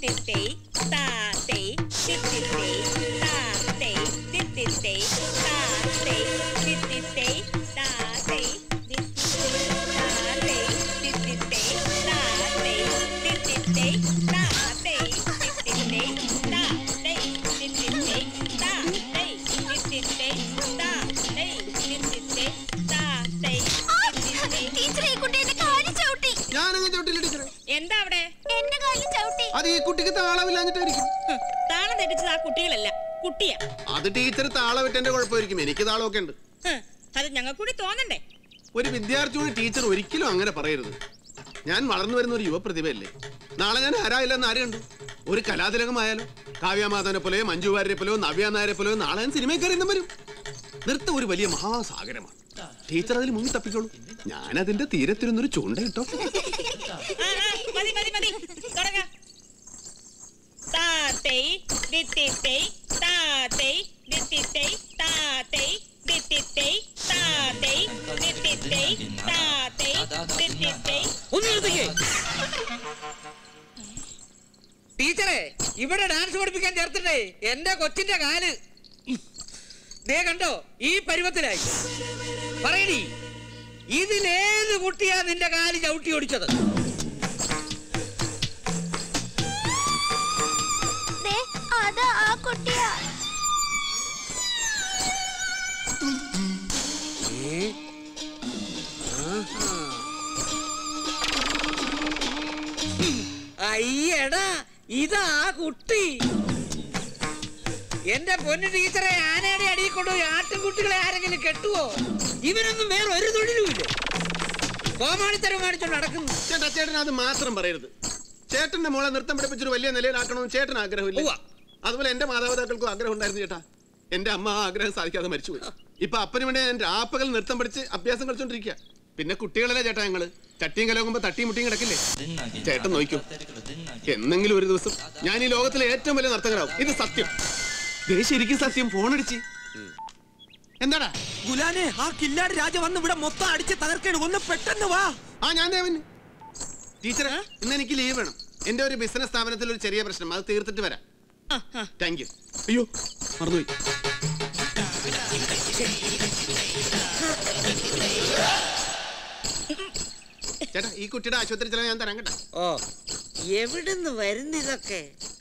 തിത്തിത്തേ താ തേ തിത്തിത്തേ താ തേ തിത്തിത്തേ താ തേ തിത്തിത്തേ താ തേ തിത്തിത്തേ താ തേ തിത്തിത്തേ താ തേ തിത്തിത്തേ താ തേ തിത്തിത്തേ താ തേ തിത്തിത്തേ താ തേ തിത്തിത്തേ താ തേ തിത്തിത്തേ ടീച്ചറെ ഈ കുട്ടി എന്റെ കാലിൽ ചവിട്ടി ഞാനങ്ങ് ചവിട്ടില്ല ടീച്ചറെ എന്താ അവിടെ എന്റെ കാലിൽ ചവിട്ടി അത് ഈ കുട്ടിക്ക് താളമില്ലാഞ്ഞിട്ടായിരിക്കും ഹ്, താളം തെറ്റിച്ചത് ആ കുട്ടികളല്ല കുട്ടിയാ അത് ടീച്ചർ താളമിട്ടെന്റെ കുഴപ്പമായിരിക്കും എനിക്ക് താളമൊക്കെ ഉണ്ട് ഹ്, അത് ഞങ്ങൾക്ക് കൂടി തോന്നണ്ടേ ഒരു വിദ്യാർത്ഥിയോട് ടീച്ചർ ഒരിക്കലും അങ്ങനെ പറയരുത് ഞാൻ വളർന്നു വരുന്ന ഒരു യുവപ്രതിഭയല്ലേ നാളെ ഞാൻ ആരായില്ലെന്ന് ആര് കണ്ടു ഒരു കലാതിലകമായാലോ കാവ്യമാധവനെ പോലെയോ മഞ്ജു വാര്യരെ പോലെയോ നവ്യ നായരെ പോലെയോ നാളെ ഞാൻ സിനിമയിൽ കയറി വരും നൃത്തം ഒരു വലിയ മഹാസാഗരമാണ് ടീച്ചർ അതിൽ മുങ്ങി തപ്പിക്കോളൂ ഞാൻ അതിന്റെ തീരത്തിരുന്നൊരു ചൂണ്ട കിട്ടോ ആ, ആ, മതി മതി മതി തുടങ്ങ താത്തൈ ദിത്തിത്തൈ താത്തൈ ദിത്തിത്തൈ താത്തൈ ദിത്തിത്തൈ താത്തൈ ദിത്തിത്തൈ താത്തൈ ദിത്തിത്തൈ ഒന്ന് നിർത്തിക്കേ ടീച്ചറെ ഇവിടെ ഡാൻസ് പഠിപ്പിക്കാൻ ചേർത്തിട്ടേ എന്റെ കൊച്ചിന്റെ കാല് ദേ കണ്ടോ ഈ പരുവത്തിലായി പറയടി ഇതിലേത് കുട്ടിയാ നിന്റെ കാല് ചവിട്ടി ഓടിച്ചത് ദേ, അതാ ആ കുട്ടിയാ അയ്യടാ ഇതാ ആ കുട്ടി എന്റെ പൊന്നു ടീച്ചറെ ആനയുടെ അടിയിൽ കൊണ്ടുപോയി ആട്ടിൻകുട്ടികളെ ആരെങ്കിലും കെട്ടുവോ ഇവനൊന്നും വേറെ ഒരു തൊഴിലുമില്ല കോമാളിത്തരം കാണിച്ചോണ്ട് നടക്കുന്നു ചേട്ടാ ചേട്ടൻ അത് മാത്രം പറയരുത് ചേട്ടന്റെ മോളെ നൃത്തം പഠിപ്പിച്ചൊരു വലിയ നിലയിലാക്കണമെന്ന് ചേട്ടൻ ആഗ്രഹമില്ല ഉവ്വ. അതുപോലെ എന്റെ മാതാപിതാക്കൾക്കും ആഗ്രഹം ഉണ്ടായിരുന്നു ചേട്ടാ എന്റെ അമ്മ ആ ആഗ്രഹം സാധിക്കാതെ മരിച്ചുപോയി ഇപ്പൊ അപ്പന് വേണ്ടി ഞാൻ രാപ്പകൽ നൃത്തം പഠിച്ച് അഭ്യാസം കളിച്ചോണ്ടിരിക്കുക പിന്നെ കുട്ടികളല്ലേ ചേട്ടാ ഞങ്ങള് ചട്ടിയും കലകുമ്പോ തട്ടിയും മുട്ടിയും കിടക്കില്ലേ ചേട്ടൻ നോക്കൂ എന്നെങ്കിലും ഒരു ദിവസം ഞാൻ ഈ ലോകത്തിലെ ഏറ്റവും വലിയ നർത്തകരാവും ഇത് സത്യം ദേ ശരിക്കും സത്യം ഫോണടിച്ച് എന്താടാ ഗുലാനെ ആ കില്ലാടി രാജ വന്ന് ഇവിടെ മൊത്തം അടിച്ച് തകർക്കണം ഒന്ന് പെട്ടെന്ന് വാ ആ ഞാൻ ദേവൻ ടീച്ചറെ ഇന്ന് എനിക്ക് ലീവ് വേണം എന്റെ ഒരു ബിസിനസ് സ്ഥാപനത്തിൽ ഒരു ചെറിയ പ്രശ്നം അത് തീർത്തിട്ട് വരാം ആ, ആ. താങ്ക് യു അയ്യോ മറന്നുപോയി ചേട്ടാ ഈ കുട്ടിയുടെ ആശുപത്രി ചെലവ് ഞാൻ തരാം കേട്ടോ ഓ എവിടുന്ന് വരുന്നിതൊക്കെ